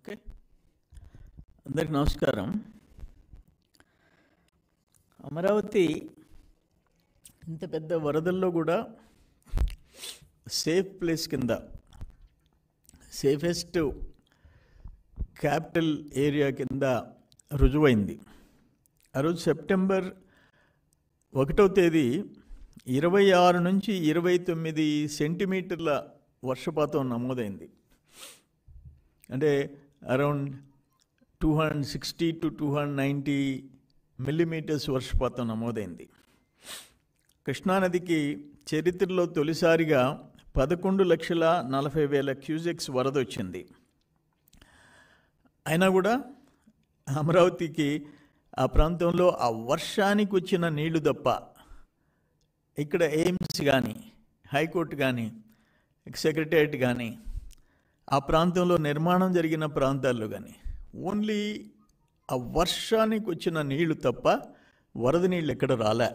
okay అందరికి నమస్కారం అమరావతి ఇంత పెద్ద వరదల్లో కూడా సేఫ్ ప్లేస్ కింద సేఫెస్ట్ క్యాపిటల్ ఏరియా కింద రుజువైంది ఆ రోజు సెప్టెంబర్ ఒకటో తేదీ ఇరవై ఆరు నుంచి ఇరవై తొమ్మిది సెంటీమీటర్ల వర్షపాతం నమోదైంది అంటే around two hundred sixty to two hundred ninety millimetres వర్షపాతం నమోదైంది కృష్ణానదికి చరిత్రలో తొలిసారిగా పదకొండు లక్షల నలభై వేల క్యూజెక్స్ వరద వచ్చింది అయినా కూడా అమరావతికి ఆ ప్రాంతంలో ఆ వర్షానికి వచ్చిన నీళ్లు తప్ప ఇక్కడ ఎయిమ్స్ కానీ హైకోర్టు కానీ సెక్రటేరియట్ కానీ ఆ ప్రాంతంలో నిర్మాణం జరిగిన ప్రాంతాల్లో కానీ ఓన్లీ ఆ వర్షానికి వచ్చిన నీళ్లు తప్ప వరద నీళ్ళు ఎక్కడ రాలే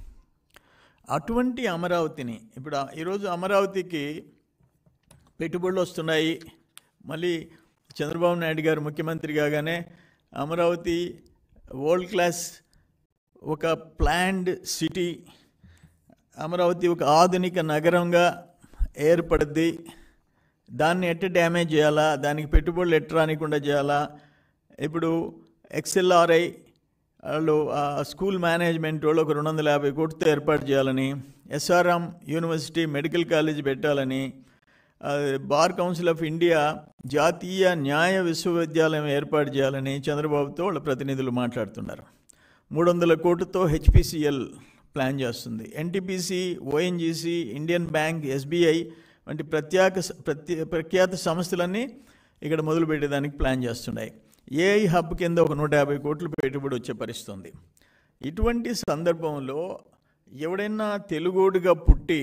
అటువంటి అమరావతిని ఇప్పుడు ఆ- ఈరోజు అమరావతికి పెట్టుబడులు వస్తున్నాయి మళ్ళీ చంద్రబాబు నాయుడు గారు ముఖ్యమంత్రి కాగానే అమరావతి వరల్డ్ క్లాస్ ఒక ప్లాన్డ్ సిటీ అమరావతి ఒక ఆధునిక నగరంగా ఏర్పడుద్ది దాన్ని ఎట్ట డ్యామేజ్ చేయాలా దానికి పెట్టుబడులు ఎట్ట రానికుండా చేయాలా ఇప్పుడు ఎక్స్ఎల్ఆర్ఐ వాళ్ళు ఆ స్కూల్ మేనేజ్మెంట్ వాళ్ళు ఒక రెండు వందల యాభై కోట్లతో ఏర్పాటు చేయాలని ఎస్ఆర్ఎం యూనివర్సిటీ మెడికల్ కాలేజ్ పెట్టాలని ఆ, బార్ కౌన్సిల్ ఆఫ్ ఇండియా జాతీయ న్యాయ విశ్వవిద్యాలయం ఏర్పాటు చేయాలని చంద్రబాబుతో వాళ్ళ ప్రతినిధులు మాట్లాడుతున్నారు మూడు వందల కోట్లతో హెచ్పిసిఎల్ ప్లాన్ చేస్తుంది NTPC ONGC Indian Bank SBI వంటి ప్రత్యేక ప్రత్యే ప్రఖ్యాత సంస్థలన్నీ ఇక్కడ మొదలు పెట్టేదానికి ప్లాన్ చేస్తున్నాయి ఏఐ హబ్ కింద ఒక నూట యాభై కోట్లు పెట్టుబడి వచ్చే పరిస్థితి ఉంది ఇటువంటి సందర్భంలో ఎవడైనా తెలుగోడుగా పుట్టి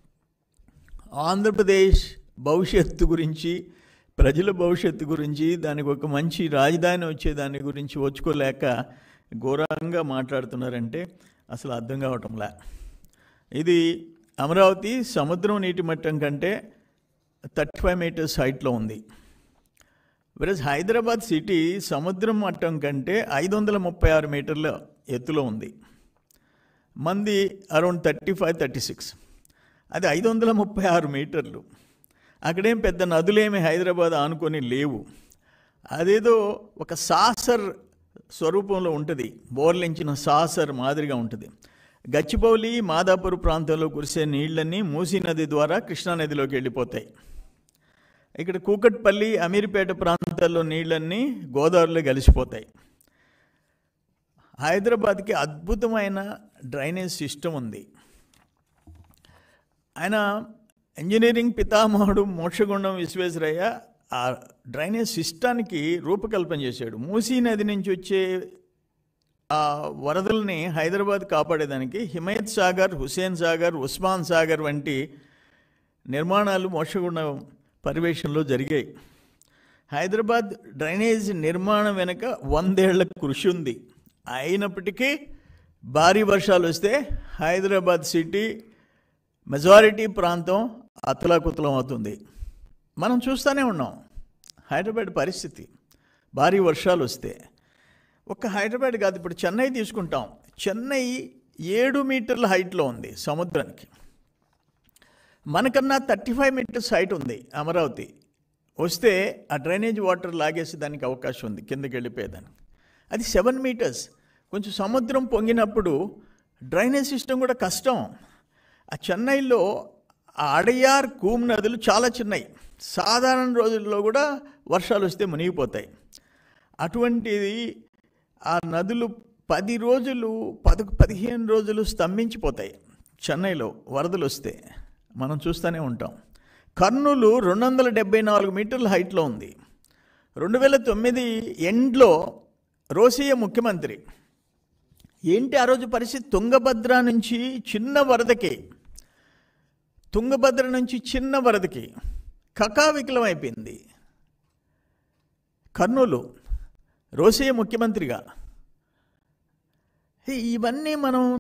ఆంధ్రప్రదేశ్ భవిష్యత్తు గురించి ప్రజల భవిష్యత్తు గురించి దానికి ఒక మంచి రాజధాని వచ్చే దాని గురించి వచ్చుకోలేక ఘోరంగా మాట్లాడుతున్నారంటే అసలు అర్థం కావటంలే ఇది అమరావతి సముద్రం నీటి మట్టం కంటే థర్టీ ఫైవ్ మీటర్స్ హైట్లో ఉంది వెరస్ హైదరాబాద్ సిటీ సముద్రం మట్టం కంటే ఐదు వందల ముప్పై ఆరు మీటర్ల ఎత్తులో ఉంది మంది around thirty five thirty six అది ఐదు వందల ముప్పై ఆరు మీటర్లు అక్కడేం పెద్ద నదులేమి హైదరాబాద్ ఆనుకొని లేవు అదేదో ఒక సాసర్ స్వరూపంలో ఉంటుంది బోర్లించిన సాసర్ మాదిరిగా ఉంటుంది గచ్చిబౌలి మాదాపూర్ ప్రాంతంలో కురిసే నీళ్ళన్నీ మూసీ నది ద్వారా కృష్ణానదిలోకి వెళ్ళిపోతాయి ఇక్కడ కూకట్పల్లి అమీర్పేట ప్రాంతాల్లో నీళ్ళన్నీ గోదావరిలో కలిసిపోతాయి హైదరాబాద్కి అద్భుతమైన డ్రైనేజ్ సిస్టమ్ ఉంది ఆయన ఇంజనీరింగ్ పితామహుడు మోక్షగుండం విశ్వేశ్వరయ్య ఆ డ్రైనేజ్ సిస్టానికి రూపకల్పన చేశాడు మూసీ నది నుంచి వచ్చే ఆ వరదల్ని హైదరాబాద్ కాపాడేదానికి హిమయత్ సాగర్ హుసేన్ సాగర్ ఉస్మాన్ సాగర్ వంటి నిర్మాణాలు మోక్షగుండం పర్యవేక్షణలో జరిగాయి హైదరాబాద్ డ్రైనేజ్ నిర్మాణం వెనుక వందేళ్ల కృషి ఉంది అయినప్పటికీ భారీ వర్షాలు వస్తే హైదరాబాద్ సిటీ మెజారిటీ ప్రాంతం అతలాకుతలం అవుతుంది మనం చూస్తూనే ఉన్నాం హైదరాబాద్ పరిస్థితి భారీ వర్షాలు వస్తే ఒక్క హైదరాబాద్ కాదు ఇప్పుడు చెన్నై తీసుకుంటాం చెన్నై ఏడు మీటర్ల హైట్లో ఉంది సముద్రానికి మనకన్నా థర్టీ ఫైవ్ మీటర్స్ హైట్ ఉంది అమరావతి వస్తే ఆ డ్రైనేజ్ వాటర్ లాగేసి దానికి అవకాశం ఉంది కిందకి వెళ్ళిపోయేదానికి అది సెవెన్ మీటర్స్ కొంచెం సముద్రం పొంగినప్పుడు డ్రైనేజ్ సిస్టమ్ కూడా కష్టం ఆ చెన్నైలో ఆ అడయార్ కూమ్ నదులు చాలా చిన్నవి సాధారణ రోజుల్లో కూడా వర్షాలు వస్తే మునిగిపోతాయి అటువంటిది ఆ నదులు పది రోజులు పద పదిహేను రోజులు స్తంభించిపోతాయి చెన్నైలో వరదలు వస్తే మనం చూస్తూనే ఉంటాం కర్నూలు రెండు వందల డెబ్బై నాలుగు మీటర్ల హైట్లో ఉంది రెండు వేల తొమ్మిది ఎండ్లో రోసియ ముఖ్యమంత్రి ఏంటి ఆ రోజు పరిస్థితి తుంగభద్ర నుంచి చిన్న వరదకి తుంగభద్ర నుంచి చిన్న వరదకి కకావికలం అయిపోయింది కర్నూలు రోసయ్య ముఖ్యమంత్రిగా ఇవన్నీ మనం